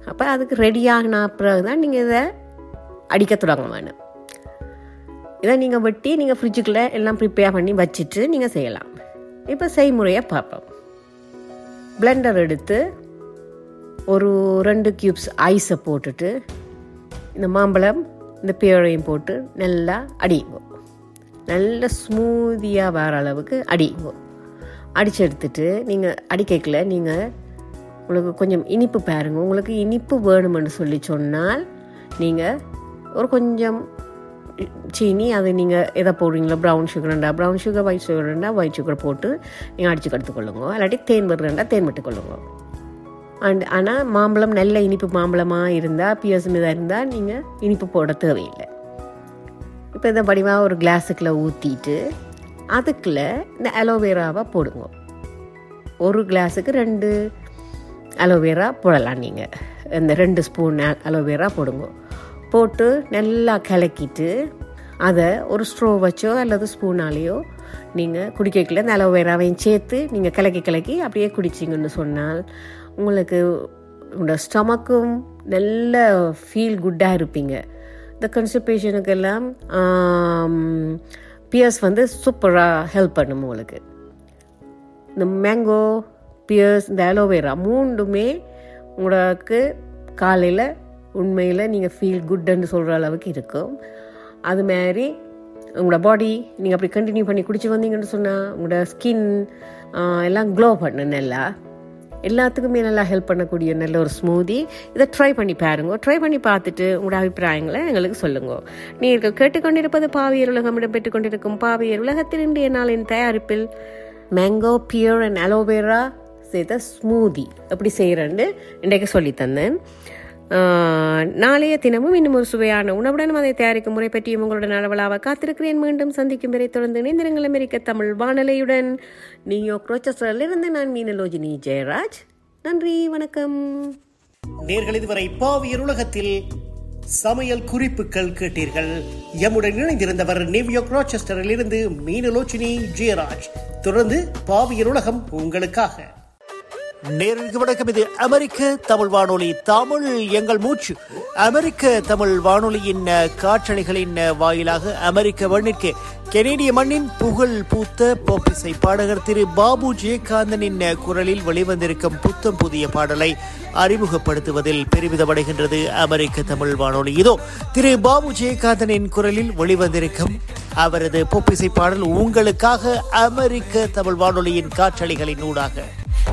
அப்போ அதுக்கு ரெடியாகின பிறகு தான் நீங்கள் இதை அடிக்க தொடங்க வேணும் இதை நீங்கள் வெட்டி நீங்கள் ஃப்ரிட்ஜுக்குள்ளே எல்லாம் ப்ரிப்பேர் பண்ணி வச்சுட்டு நீங்கள் செய்யலாம் இப்போ செய்முறையை பார்ப்போம் பிளெண்டர் எடுத்து ஒரு ரெண்டு க்யூப்ஸ் ஐஸை போட்டுட்டு இந்த மாம்பழம் இந்த பேரையும் போட்டு நல்லா அடியுங்க நல்ல ஸ்மூதியாக வர அளவுக்கு அடியுங்க அடித்து எடுத்துட்டு நீங்கள் அடிக்கல நீங்கள் உங்களுக்கு கொஞ்சம் இனிப்பு பாருங்க உங்களுக்கு இனிப்பு வேணுமென்னு சொல்லி சொன்னால் நீங்கள் ஒரு கொஞ்சம் சீனி அது நீங்கள் எதை போடுறீங்களோ ப்ரௌன் சுகர்ண்டா ப்ரௌன் சுகர் ஒயிட் சுகர்ண்டா ஒயிட் சுகர் போட்டு நீங்கள் அடித்து கற்றுக்கொள்ளுங்க இல்லாட்டி தேன் வருதுண்டா தேன் விட்டுக்கொள்ளுங்க அண்ட் ஆனால் மாம்பழம் நல்ல இனிப்பு மாம்பழமாக இருந்தால் பியர்ஸும் இதாக இருந்தால் நீங்கள் இனிப்பு போட தேவையில்லை இப்போ இந்த வடிவாக ஒரு கிளாஸுக்குள்ளே ஊற்றிட்டு அதுக்குள்ளே இந்த அலோவேராவை போடுங்க ஒரு கிளாஸுக்கு ரெண்டு அலோவேரா போடலாம் நீங்கள் இந்த ரெண்டு ஸ்பூன் அலோவேரா போடுங்க போட்டு நல்லா கலக்கிட்டு அதை ஒரு ஸ்ட்ரோ வச்சோ அல்லது ஸ்பூனாலேயோ நீங்கள் குடிக்கல இந்த அலோவேராவையும் சேர்த்து நீங்கள் கலக்கி கலக்கி அப்படியே குடிச்சிங்கன்னு சொன்னால் உங்களுக்கு உங்களோட ஸ்டமக்கும் நல்ல ஃபீல் குட்டாக இருப்பீங்க இந்த கன்ஸ்டிபேஷனுக்கெல்லாம் பியர்ஸ் வந்து சூப்பராக ஹெல்ப் பண்ணும் உங்களுக்கு இந்த மேங்கோ பியர்ஸ் இந்த அலோவேரா மூண்டுமே உங்களுக்கு காலையில் உண்மையில் நீங்கள் ஃபீல் குட்ன்னு சொல்கிற அளவுக்கு இருக்கும் அது மாதிரி உங்களோட பாடி நீங்கள் அப்படி கண்டினியூ பண்ணி குடிச்சு வந்தீங்கன்னு சொன்னால் உங்களோட ஸ்கின் எல்லாம் க்ளோ பண்ணு நல்லா எல்லாத்துக்குமே நல்லா ஹெல்ப் பண்ணக்கூடிய நல்ல ஒரு ஸ்மூதி இதை ட்ரை பண்ணி பாருங்க ட்ரை பண்ணி பார்த்துட்டு உங்களோட அபிப்பிராயங்களை எங்களுக்கு சொல்லுங்க நீங்கள் கேட்டுக்கொண்டிருப்பது பாவியர் உலகம் இடம்பெற்றுக் கொண்டிருக்கும் பாவியர் உலகத்தில் இன்றைய நாளின் தயாரிப்பில் மேங்கோ பியூர் அண்ட் அலோவேரா செய்த ஸ்மூதி எப்படி செய்கிறேன்னு இன்றைக்கு சொல்லி தந்தேன் நாளைய தினமும் இன்னும் ஒரு சுவையான உணவுடன் அதை தயாரிக்கும் முறை பற்றியும் உங்களுடன் அளவலாக காத்திருக்கிறேன் மீண்டும் சந்திக்கும் வரை தொடர்ந்து இணைந்திருங்கள் அமெரிக்க தமிழ் வானொலியுடன் நியூயார்க் ரோச்சஸ்டரிலிருந்து நான் மீனலோஜினி ஜெயராஜ் நன்றி வணக்கம் நேர்கள் இதுவரை பாவியர் உலகத்தில் சமையல் குறிப்புகள் கேட்டீர்கள் எம்முடன் இணைந்திருந்தவர் நியூயார்க் ராச்செஸ்டரில் இருந்து மீனலோச்சினி ஜெயராஜ் தொடர்ந்து பாவியர் உலகம் உங்களுக்காக நேருக்கு வணக்கம் இது அமெரிக்க தமிழ் வானொலி தமிழ் எங்கள் மூச்சு அமெரிக்க தமிழ் வானொலியின் காற்றலைகளின் வாயிலாக அமெரிக்க மண்ணிற்கு கெனேடிய மண்ணின் புகழ் பூத்த போப்பிசை பாடகர் திரு பாபு ஜெயகாந்தனின் குரலில் வெளிவந்திருக்கும் புத்தம் புதிய பாடலை அறிமுகப்படுத்துவதில் பெருமிதமடைகின்றது அமெரிக்க தமிழ் வானொலி இதோ திரு பாபு ஜெயகாந்தனின் குரலில் வெளிவந்திருக்கும் அவரது பொப்பிசை பாடல் உங்களுக்காக அமெரிக்க தமிழ் வானொலியின் காற்றலைகளின் ஊடாக